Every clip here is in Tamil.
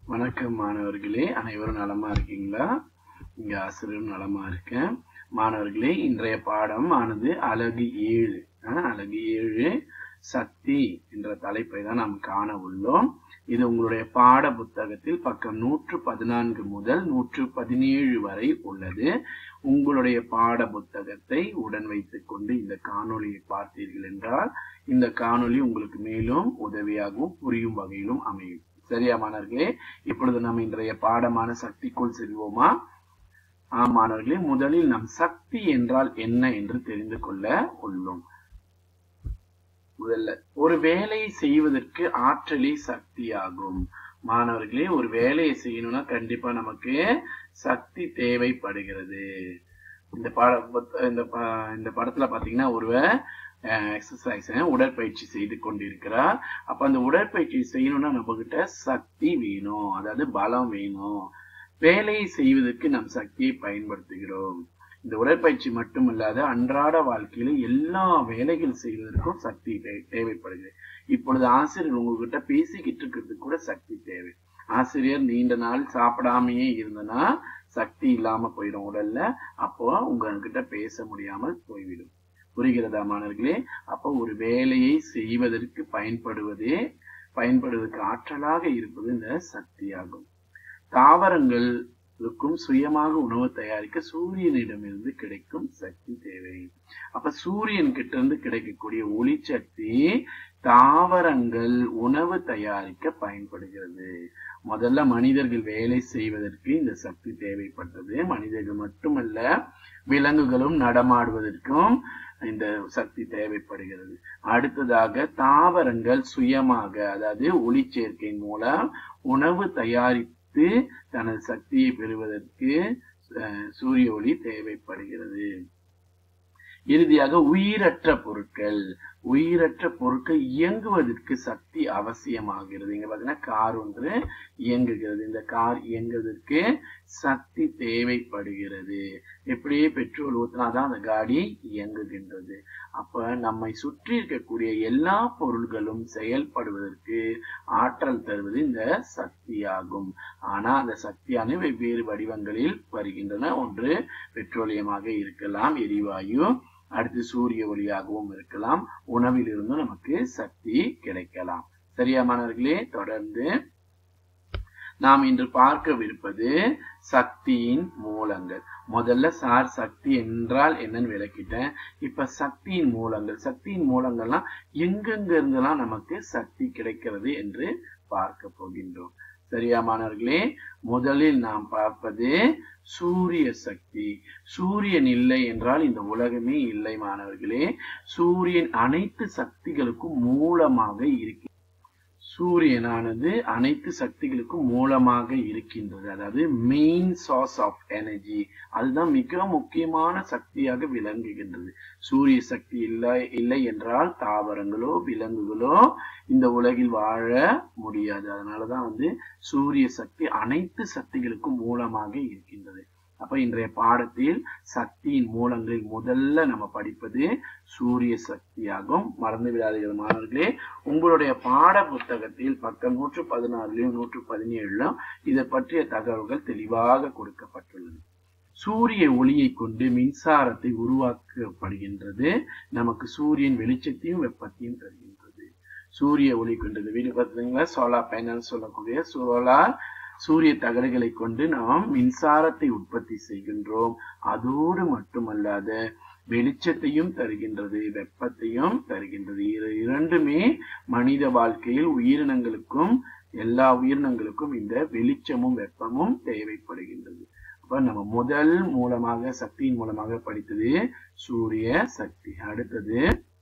வணக்கம் மாணவர்களே அனைவரும் நலமா இருக்கீங்களா இங்க ஆசிரியரும் நலமா இருக்கேன் மாணவர்களே இன்றைய பாடம் ஆனது அழகு ஏழு அஹ், அழகு ஏழு சக்தி என்ற தலைப்பை தான் நாம் காண உள்ளோம் இது உங்களுடைய பாட புத்தகத்தில் பக்கம் நூற்று பதினான்கு முதல் நூற்று பதினேழு வரை உள்ளது உங்களுடைய பாட புத்தகத்தை உடன் வைத்துக் கொண்டு இந்த காணொளியை பார்த்தீர்கள் என்றால் இந்த காணொளி உங்களுக்கு மேலும் உதவியாகவும் புரியும் வகையிலும் அமையும் சரியா மாணவர்களே இப்பொழுது நாம் இன்றைய பாடமான சக்திக்குள் செல்வோமா ஆம் மாணவர்களே முதலில் நாம் சக்தி என்றால் என்ன என்று தெரிந்து கொள்ள உள்ளோம் முதல்ல ஒரு வேலையை செய்வதற்கு ஆற்றலே சக்தியாகும் மாணவர்களே ஒரு வேலையை செய்யணும்னா கண்டிப்பா நமக்கு சக்தி தேவைப்படுகிறது இந்த பாட புத்த- இந்த ப- இந்த படத்துல பாத்தீங்கன்னா ஒருவர் எக்ஸசைஸ் உடற்பயிற்சி செய்து கொண்டிருக்கிறார் அப்ப அந்த உடற்பயிற்சி செய்யணும்னா நம்ம கிட்ட சக்தி வேணும் அதாவது பலம் வேணும் வேலையை செய்வதற்கு நம் சக்தியை பயன்படுத்துகிறோம் இந்த உடற்பயிற்சி மட்டுமல்லாத அன்றாட வாழ்க்கையில எல்லா வேலைகள் செய்வதற்கும் சக்தி தே- தேவைப்படுகிறது இப்பொழுது ஆசிரியர் உங்ககிட்ட பேசிக்கிட்டு இருக்கிறதுக்கு கூட சக்தி தேவை ஆசிரியர் நீண்ட நாள் சாப்பிடாமையே இருந்தனா சக்தி இல்லாம போயிடும் உடல்ல அப்போ உங்ககிட்ட பேச முடியாமல் போய்விடும் புரிகிறதா மாணவர்களே அப்போ ஒரு வேலையை செய்வதற்கு பயன்படுவதே பயன்படுவதற்கு ஆற்றலாக இருப்பது இந்த சக்தியாகும் தாவரங்களுக்கும் சுயமாக உணவு தயாரிக்க சூரியனிடமிருந்து கிடைக்கும் சக்தி தேவை அப்ப சூரியன் கிட்ட இருந்து கிடைக்கக்கூடிய ஒளிச்சக்தி தாவரங்கள் உணவு தயாரிக்க பயன்படுகிறது முதல்ல மனிதர்கள் வேலை செய்வதற்கு இந்த சக்தி தேவைப்பட்டது மனிதர்கள் மட்டுமல்ல விலங்குகளும் நடமாடுவதற்கும் இந்த சக்தி தேவைப்படுகிறது அடுத்ததாக தாவரங்கள் சுயமாக அதாவது ஒளிச்சேர்க்கையின் மூலம் உணவு தயாரித்து தனது சக்தியை பெறுவதற்கு அஹ், சூரிய ஒளி தேவைப்படுகிறது இறுதியாக உயிரற்ற பொருட்கள் உயிரற்ற பொருட்கள் இயங்குவதற்கு சக்தி அவசியமாகிறது இங்க பாத்தீங்கன்னா கார் ஒன்று இயங்குகிறது இந்த கார் இயங்குவதற்கு சக்தி தேவைப்படுகிறது எப்படியே பெட்ரோல் ஊத்தினாதான் அந்த காடி இயங்குகின்றது அப்ப நம்மை சுற்றி இருக்கக்கூடிய எல்லா பொருள்களும் செயல்படுவதற்கு ஆற்றல் தருவது இந்த சக்தியாகும் ஆனா அந்த சக்தியான வெவ்வேறு வடிவங்களில் வருகின்றன ஒன்று பெட்ரோலியமாக இருக்கலாம் எரிவாயு அடுத்து சூரிய ஒளியாகவும் இருக்கலாம் உணவில் இருந்தும் நமக்கு சக்தி கிடைக்கலாம் சரியா மாணவர்களே தொடர்ந்து நாம் இன்று பார்க்கவிருப்பது சக்தியின் மூலங்கள் முதல்ல சார் சக்தி என்றால் என்னன்னு விளக்கிட்டேன் இப்ப சக்தியின் மூலங்கள் சக்தியின் மூலங்கள்லாம் எங்கெங்க இருந்தெல்லாம் நமக்கு சக்தி கிடைக்கிறது என்று பார்க்க போகின்றோம் சரியா மாணவர்களே முதலில் நாம் பார்ப்பது சூரிய சக்தி சூரியன் இல்லை என்றால் இந்த உலகமே இல்லை மாணவர்களே சூரியன் அனைத்து சக்திகளுக்கும் மூலமாக இருக்கு சூரியனானது அனைத்து சக்திகளுக்கும் மூலமாக இருக்கின்றது அதாவது மெயின் சோர்ஸ் ஆஃப் எனர்ஜி அதுதான் மிக முக்கியமான சக்தியாக விளங்குகின்றது சூரிய சக்தி இல்லை இல்லை என்றால் தாவரங்களோ விலங்குகளோ இந்த உலகில் வாழ முடியாது அதனாலதான் வந்து சூரிய சக்தி அனைத்து சக்திகளுக்கும் மூலமாக இருக்கின்றது அப்ப இன்றைய பாடத்தில் சக்தியின் மூலங்களில் முதல்ல நம்ம படிப்பது சூரிய சக்தியாகும் மறந்து விடாதீர்கள் மாணவர்களே உங்களுடைய பாட புத்தகத்தில் பக்கம் நூற்று பதினாறுலயும் நூற்று பதினேழுலும் இதை பற்றிய தகவல்கள் தெளிவாக கொடுக்கப்பட்டுள்ளது சூரிய ஒளியை கொண்டு மின்சாரத்தை உருவாக்கப்படுகின்றது நமக்கு சூரியன் வெளிச்சத்தையும் வெப்பத்தையும் தருகின்றது சூரிய ஒளி கொண்டது வீடு பார்த்தீங்களா சோலார் பேனல் சொல்லக்கூடிய சோலார் சூரிய தகடுகளை கொண்டு நாம் மின்சாரத்தை உற்பத்தி செய்கின்றோம் அதோடு மட்டுமல்லாத வெளிச்சத்தையும் தருகின்றது வெப்பத்தையும் தருகின்றது இரு- இரண்டுமே மனித வாழ்க்கையில் உயிரினங்களுக்கும் எல்லா உயிரினங்களுக்கும் இந்த வெளிச்சமும் வெப்பமும் தேவைப்படுகின்றது அப்ப நம்ம முதல் மூலமாக சக்தியின் மூலமாக படித்தது சூரிய சக்தி அடுத்தது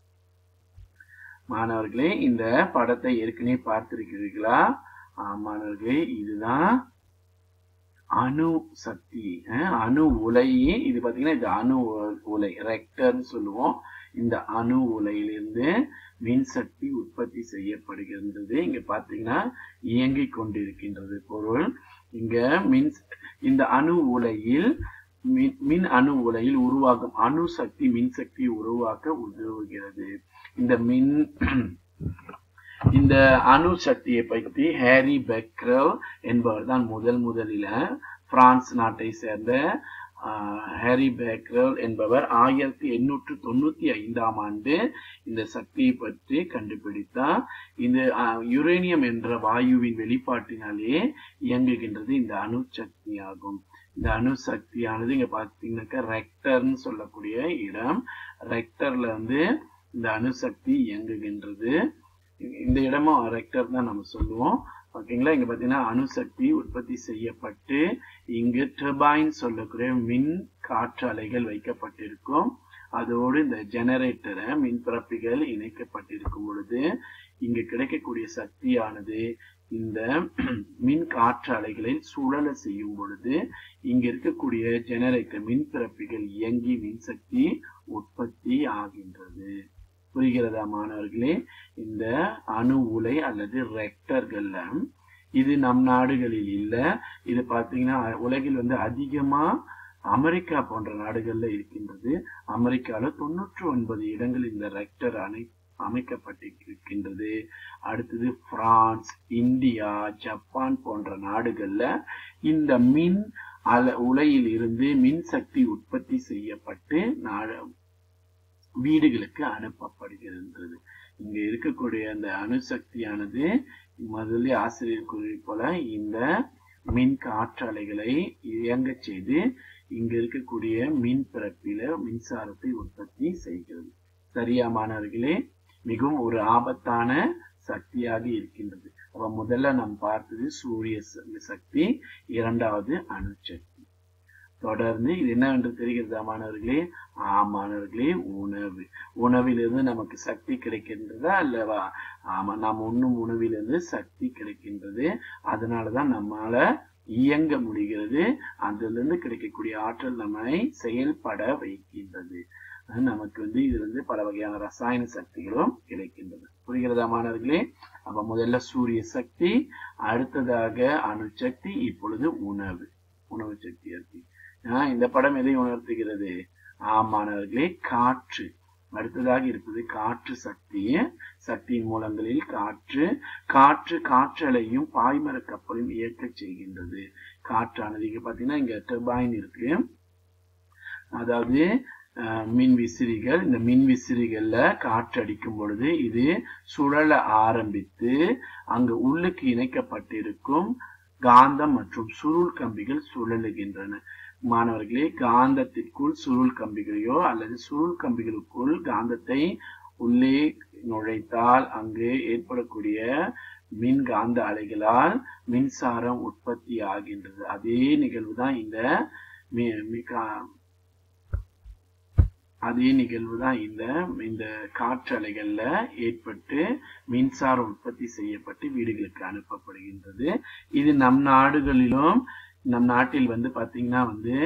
மாணவர்களே இந்த படத்தை ஏற்கனவே பார்த்திருக்கிறீர்களா ஆம், மாணவர்களே இதுதான் அணு சக்தி அஹ், அணு உலை இது பாத்தீங்கன்னா இது அணு உ- உலை ரெக்டர்னு சொல்லுவோம் இந்த அணு உலையிலிருந்து மின்சக்தி உற்பத்தி செய்யப்படுகின்றது இங்க பாத்தீங்கன்னா இயங்கிக் கொண்டிருக்கின்றது பொருள் இங்க மின் இந்த அணு உலையில் மின் மின் அணு உலையில் உருவாகும் அணு சக்தி மின்சக்தி உருவாக்க உதவுகிறது இந்த மின் இந்த அணு சக்தியை பற்றி ஹேரி பெக்ரல் என்பவர் தான் முதல் முதலில பிரான்ஸ் நாட்டை சேர்ந்த ஹேரி பேக்ரல் என்பவர் ஆயிரத்தி எண்ணூற்று தொண்ணூத்தி ஐந்தாம் ஆண்டு இந்த சக்தியை பற்றி கண்டுபிடித்தார் இந்த யுரேனியம் என்ற வாயுவின் வெளிப்பாட்டினாலே இயங்குகின்றது இந்த அணு சக்தி ஆகும் இந்த அணு சக்தியானது இங்க பாத்தீங்கன்னாக்கா ரெக்டர்னு சொல்லக்கூடிய இடம் ரெக்டர்ல வந்து இந்த அணுசக்தி இயங்குகின்றது இந்த இடமும் ரெக்டர் தான் நம்ம சொல்லுவோம் ஓகேங்களா இங்க பாத்தீங்கன்னா அணுசக்தி உற்பத்தி செய்யப்பட்டு இங்கு டர்பைன் சொல்லக்கூடிய மின் காற்றாலைகள் வைக்கப்பட்டிருக்கும் அதோடு இந்த ஜெனரேட்டரை மின் பரப்பிகள் இணைக்கப்பட்டிருக்கும் பொழுது இங்கு கிடைக்கக்கூடிய சக்தியானது இந்த மின் காற்றாலைகளில் சுழல செய்யும் பொழுது இங்க இருக்கக்கூடிய ஜெனரேட்டர் மின் பிறப்பிகள் இயங்கி மின்சக்தி உற்பத்தி ஆகின்றது புரிகிறதா மாணவர்களே இந்த அணு உலை அல்லது ரெக்டர்கள்ல இது நம் நாடுகளில் இல்ல இது பாத்தீங்கன்னா உலகில் வந்து அதிகமா அமெரிக்கா போன்ற நாடுகள்ல இருக்கின்றது அமெரிக்கால தொண்ணூற்று ஒன்பது இடங்கள் இந்த ரெக்டர் அணை அமைக்கப்பட்டிருக்கின்றது அடுத்தது பிரான்ஸ் இந்தியா ஜப்பான் போன்ற நாடுகள்ல இந்த மின் அல உலையில் இருந்து மின்சக்தி உற்பத்தி செய்யப்பட்டு வீடுகளுக்கு அனுப்பப்படுகின்றது இங்க இருக்கக்கூடிய அந்த அணுசக்தியானது முதலில் ஆசிரியர் கூறி போல இந்த மின் காற்றாலைகளை இயங்க செய்து இங்க இருக்கக்கூடிய மின் பிறப்பில மின்சாரத்தை உற்பத்தி செய்கிறது சரியா மாணவர்களே மிகவும் ஒரு ஆபத்தான சக்தியாக இருக்கின்றது அப்ப முதல்ல நாம் பார்த்தது சூரிய சக்தி இரண்டாவது அணுசக்தி தொடர்ந்து இது என்னவென்று தெரிகிறதா மாணவர்களே ஆமாணவர்களே உணவு உணவிலிருந்து நமக்கு சக்தி கிடைக்கின்றதா அல்லவா ஆமா நாம் உண்ணும் உணவிலிருந்து சக்தி கிடைக்கின்றது அதனாலதான் நம்மால இயங்க முடிகிறது அதிலிருந்து கிடைக்கக்கூடிய ஆற்றல் நம்மை செயல்பட வைக்கின்றது நமக்கு வந்து இதுல இருந்து பல வகையான ரசாயன சக்திகளும் கிடைக்கின்றது புரிகிறதா மாணவர்களே அப்ப முதல்ல சூரிய சக்தி அடுத்ததாக அணுசக்தி இப்பொழுது உணவு உணவு சக்தி இருக்கு இந்த படம் எதை உணர்த்துகிறது ஆமாணவர்களே காற்று அடுத்ததாக இருப்பது காற்று சக்தி சக்தியின் மூலங்களில் காற்று காற்று காற்றலையும் பாய்மர கப்பலையும் இயக்க செய்கின்றது காற்றானது இங்க பாத்தீங்கன்னா இங்க டர்பைன் இருக்கு அதாவது மின் விசிறிகள் இந்த மின் விசிறிகள்ல காற்று அடிக்கும் பொழுது இது சுழல ஆரம்பித்து அங்கு உள்ளுக்கு இணைக்கப்பட்டிருக்கும் காந்தம் மற்றும் சுருள் கம்பிகள் சுழலுகின்றன மாணவர்களே காந்தத்திற்குள் சுருள் கம்பிகளையோ அல்லது சுருள் கம்பிகளுக்குள் காந்தத்தை உள்ளே நுழைத்தால் அங்கு ஏற்படக்கூடிய மின் காந்த அலைகளால் மின்சாரம் உற்பத்தி ஆகின்றது அதே நிகழ்வு தான் இந்த அதே நிகழ்வு தான் இந்த இந்த காற்றலைகள்ல ஏற்பட்டு மின்சாரம் உற்பத்தி செய்யப்பட்டு வீடுகளுக்கு அனுப்பப்படுகின்றது இது நம் நாடுகளிலும் நம் நாட்டில் வந்து பாத்தீங்கன்னா வந்து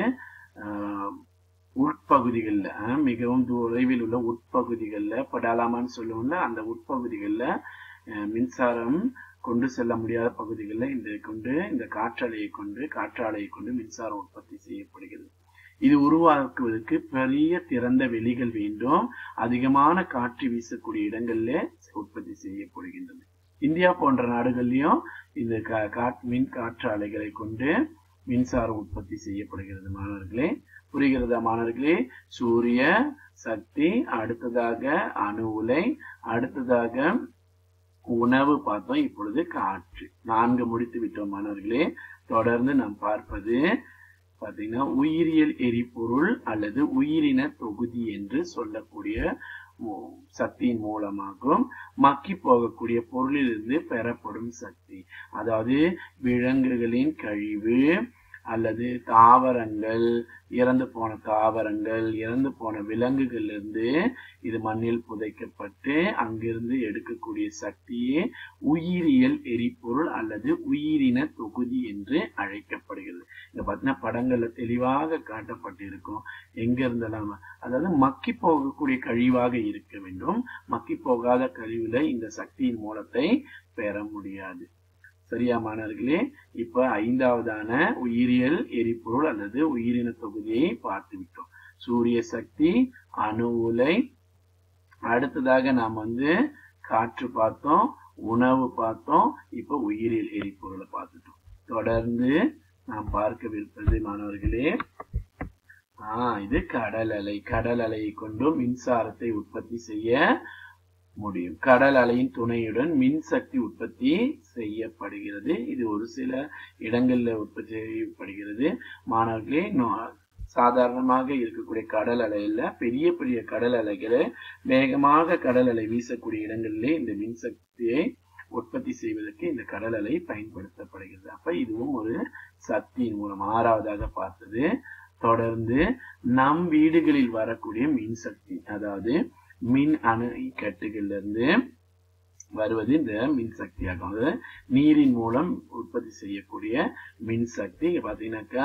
உட்பகுதிகளில் மிகவும் தொலைவில் உள்ள உட்பகுதிகளில் படாலாமான்னு சொல்லுவோம்ல அந்த உட்பகுதிகளில் மின்சாரம் கொண்டு செல்ல முடியாத பகுதிகளில் இந்த கொண்டு இந்த காற்றாலையை கொண்டு காற்றாலையை கொண்டு மின்சாரம் உற்பத்தி செய்யப்படுகிறது இது உருவாக்குவதற்கு பெரிய திறந்த வெளிகள் வேண்டும் அதிகமான காற்று வீசக்கூடிய இடங்கள்ல உற்பத்தி செய்யப்படுகின்றது இந்தியா போன்ற நாடுகள்லயும் இந்த மின் காற்று அலைகளை கொண்டு மின்சாரம் உற்பத்தி செய்யப்படுகிறது மாணவர்களே புரிகிறதா மாணவர்களே சூரிய சக்தி அடுத்ததாக அணு உலை அடுத்ததாக உணவு பார்த்தோம் இப்பொழுது காற்று நான்கு முடித்து விட்டோம் மாணவர்களே தொடர்ந்து நாம் பார்ப்பது பாத்தீங்கன்னா உயிரியல் எரிபொருள் அல்லது உயிரின தொகுதி என்று சொல்லக்கூடிய சக்தியின் மூலமாகும் மக்கி போகக்கூடிய பொருளிலிருந்து பெறப்படும் சக்தி அதாவது விலங்குகளின் கழிவு அல்லது தாவரங்கள் இறந்து போன தாவரங்கள் இறந்து போன விலங்குகளிலிருந்து இது மண்ணில் புதைக்கப்பட்டு அங்கிருந்து எடுக்கக்கூடிய சக்தியே உயிரியல் எரிபொருள் அல்லது உயிரின தொகுதி என்று அழைக்கப்படுகிறது இங்க பார்த்தீங்கன்னா படங்கள்ல தெளிவாக காட்டப்பட்டிருக்கும் எங்க இருந்தெல்லாம் அதாவது மக்கி போகக்கூடிய கழிவாக இருக்க வேண்டும் மக்கி போகாத கழிவுல இந்த சக்தியின் மூலத்தை பெற முடியாது சரியா மாணவர்களே இப்ப ஐந்தாவதான உயிரியல் எரிபொருள் அல்லது உயிரின தொகுதியை பார்த்து விட்டோம் சூரிய சக்தி அணு உலை அடுத்ததாக நாம் வந்து காற்று பார்த்தோம் உணவு பார்த்தோம் இப்ப உயிரியல் எரிபொருளை பார்த்துட்டோம் தொடர்ந்து நாம் பார்க்கவிருப்பது மாணவர்களே ஆஹ் இது கடல் அலை கடல் அலையை கொண்டு மின்சாரத்தை உற்பத்தி செய்ய முடியும் கடல் அலையின் துணையுடன் மின்சக்தி உற்பத்தி செய்யப்படுகிறது இது ஒரு சில இடங்கள்ல உற்பத்தி செய்யப்படுகிறது மாணவர்களே சாதாரணமாக இருக்கக்கூடிய கடல் அலையில பெரிய பெரிய கடல் அலைகளை வேகமாக கடல் அலை வீசக்கூடிய இடங்களிலே இந்த மின்சக்தியை உற்பத்தி செய்வதற்கு இந்த கடல் அலை பயன்படுத்தப்படுகிறது அப்ப இதுவும் ஒரு சக்தியின் மூலம் ஆறாவதாக பார்த்தது தொடர்ந்து நம் வீடுகளில் வரக்கூடிய மின்சக்தி அதாவது மின் அணு கட்டுகள்ல இருந்து வருவது இந்த மின்சக்தியாகும் அதாவது நீரின் மூலம் உற்பத்தி செய்யக்கூடிய மின்சக்தி இங்க பாத்தீங்கன்னாக்கா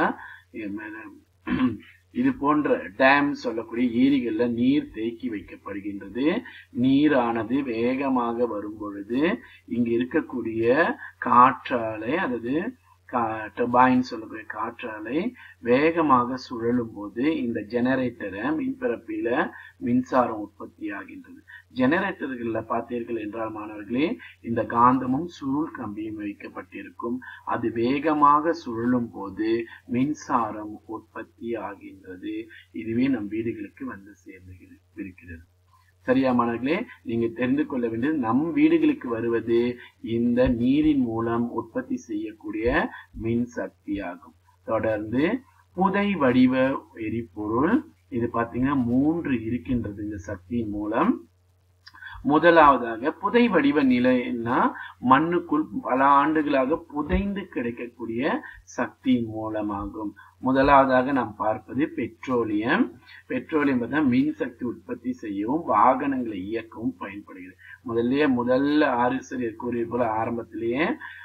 இது போன்ற டேம் சொல்லக்கூடிய ஏரிகள்ல நீர் தேக்கி வைக்கப்படுகின்றது நீரானது வேகமாக வரும் பொழுது இங்க இருக்கக்கூடிய காற்றாலை அதாவது டர்பைன் சொல்லக்கூடிய காற்றாலை வேகமாக சுழலும் போது இந்த ஜெனரேட்டரை மின்பரப்பில மின்சாரம் உற்பத்தி ஆகின்றது ஜெனரேட்டர்கள்ல பார்த்தீர்கள் என்றால் மாணவர்களே இந்த காந்தமும் சுருள் கம்பியும் வைக்கப்பட்டிருக்கும் அது வேகமாக சுழலும் போது மின்சாரம் உற்பத்தி ஆகின்றது இதுவே நம் வீடுகளுக்கு வந்து சேர்ந்து இருக்கிறது சரியா மாணவர்களே நீங்க தெரிந்து கொள்ள வேண்டியது நம் வீடுகளுக்கு வருவது இந்த நீரின் மூலம் உற்பத்தி செய்யக்கூடிய மின் சக்தி ஆகும் தொடர்ந்து புதை வடிவ எரிபொருள் இது பாத்தீங்கன்னா மூன்று இருக்கின்றது இந்த சக்தியின் மூலம் முதலாவதாக புதை வடிவ நிலைன்னா மண்ணுக்குள் பல ஆண்டுகளாக புதைந்து கிடைக்கக்கூடிய சக்தியின் மூலமாகும் முதலாவதாக நாம் பார்ப்பது பெட்ரோலியம் பெட்ரோலியம் பார்த்தா மின்சக்தி உற்பத்தி செய்யவும் வாகனங்களை இயக்கவும் பயன்படுகிறது முதல்ல முதல்ல ஆரிசரியர் கூறிய போல ஆரம்பத்திலேயே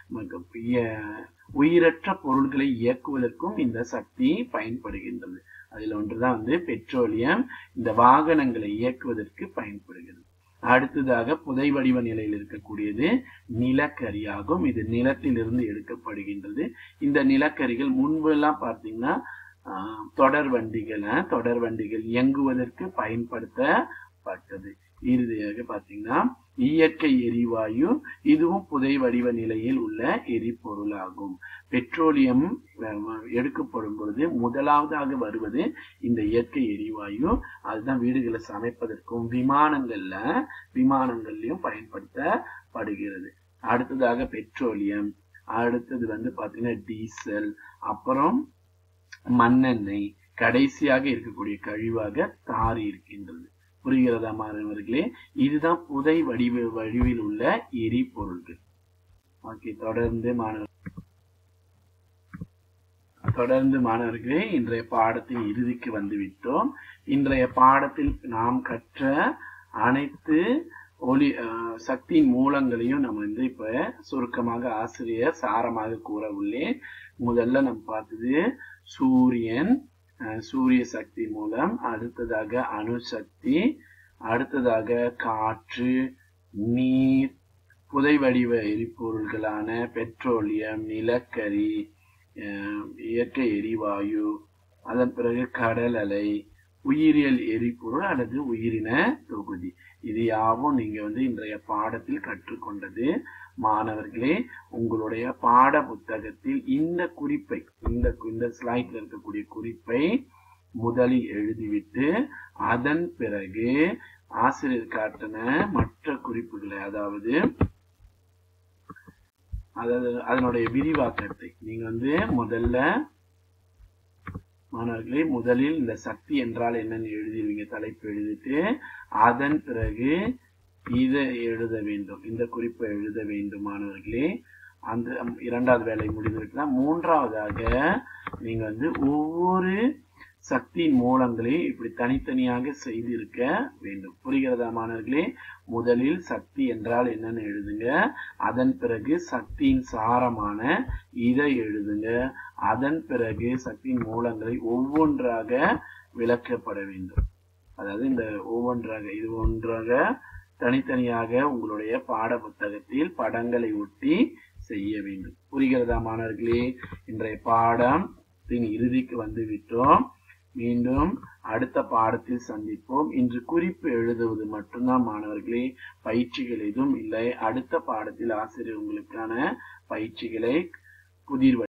உயிரற்ற பொருள்களை இயக்குவதற்கும் இந்த சக்தி பயன்படுகின்றது அதில் ஒன்றுதான் வந்து பெட்ரோலியம் இந்த வாகனங்களை இயக்குவதற்கு பயன்படுகிறது அடுத்ததாக புதை வடிவ நிலையில் இருக்கக்கூடியது நிலக்கரி ஆகும் இது நிலத்திலிருந்து எடுக்கப்படுகின்றது இந்த நிலக்கரிகள் முன்பு எல்லாம் பார்த்தீங்கன்னா தொடர் வண்டிகளை தொடர் வண்டிகள் இயங்குவதற்கு பயன்படுத்தப்பட்டது இறுதியாக பாத்தீங்கன்னா இயற்கை எரிவாயு இதுவும் புதை வடிவ நிலையில் உள்ள எரிபொருள் ஆகும் பெட்ரோலியம் எடுக்கப்படும் பொழுது முதலாவதாக வருவது இந்த இயற்கை எரிவாயு அதுதான் வீடுகளை சமைப்பதற்கும் விமானங்கள்ல விமானங்கள்லயும் பயன்படுத்தப்படுகிறது அடுத்ததாக பெட்ரோலியம் அடுத்தது வந்து பாத்தீங்கன்னா டீசல் அப்புறம் மண்ணெண்ணெய் கடைசியாக இருக்கக்கூடிய கழிவாக தாரி இருக்கின்றது புரிகிறதா மாணவர்களே இதுதான் புதை வடிவ வடிவில் உள்ள எரிபொருள்கள் ஓகே தொடர்ந்து மாணவர் தொடர்ந்து மாணவர்களே இன்றைய பாடத்தின் இறுதிக்கு வந்து விட்டோம் இன்றைய பாடத்தில் நாம் கற்ற அனைத்து ஒளி சக்தியின் மூலங்களையும் நம்ம வந்து இப்ப சுருக்கமாக ஆசிரியர் சாரமாக கூற உள்ளேன் முதல்ல நம்ம பார்த்தது சூரியன் சூரிய சக்தி மூலம் அடுத்ததாக அணுசக்தி அடுத்ததாக காற்று நீர் புதை வடிவ எரிபொருள்களான பெட்ரோலியம் நிலக்கரி இயற்கை எரிவாயு அதன் பிறகு கடல் அலை உயிரியல் எரிபொருள் அல்லது உயிரின தொகுதி இது யாவும் நீங்க வந்து இன்றைய பாடத்தில் கற்றுக்கொண்டது மாணவர்களே உங்களுடைய பாட புத்தகத்தில் இந்த குறிப்பை இந்த இந்த ஸ்லைட்ல இருக்கக்கூடிய குறிப்பை முதலில் எழுதிவிட்டு அதன் பிறகு ஆசிரியர் காட்டின மற்ற குறிப்புகளை அதாவது அதாவது அதனுடைய விரிவாக்கத்தை நீங்க வந்து முதல்ல மாணவர்களே முதலில் இந்த சக்தி என்றால் என்னன்னு எழுதிடுவீங்க தலைப்பு எழுதிட்டு அதன் பிறகு இதை எழுத வேண்டும் இந்த குறிப்பை எழுத வேண்டும் மாணவர்களே அந்த இரண்டாவது வேலை முடிந்துவிட்டா மூன்றாவதாக நீங்க வந்து ஒவ்வொரு சக்தியின் மூலங்களை இப்படி தனித்தனியாக செய்திருக்க வேண்டும் புரிகிறதா மாணவர்களே முதலில் சக்தி என்றால் என்னன்னு எழுதுங்க அதன் பிறகு சக்தியின் சாரமான இதை எழுதுங்க அதன் பிறகு சக்தியின் மூலங்களை ஒவ்வொன்றாக விளக்கப்பட வேண்டும் அதாவது இந்த ஒவ்வொன்றாக இது ஒன்றாக தனித்தனியாக உங்களுடைய பாட புத்தகத்தில் படங்களை ஒட்டி செய்ய வேண்டும் புரிகிறதா மாணவர்களே இன்றைய பாடம் இறுதிக்கு வந்து விட்டோம் மீண்டும் அடுத்த பாடத்தில் சந்திப்போம் இன்று குறிப்பு எழுதுவது மட்டும்தான் மாணவர்களே பயிற்சிகள் எதுவும் இல்லை அடுத்த பாடத்தில் ஆசிரியர் உங்களுக்கான பயிற்சிகளை புதிர்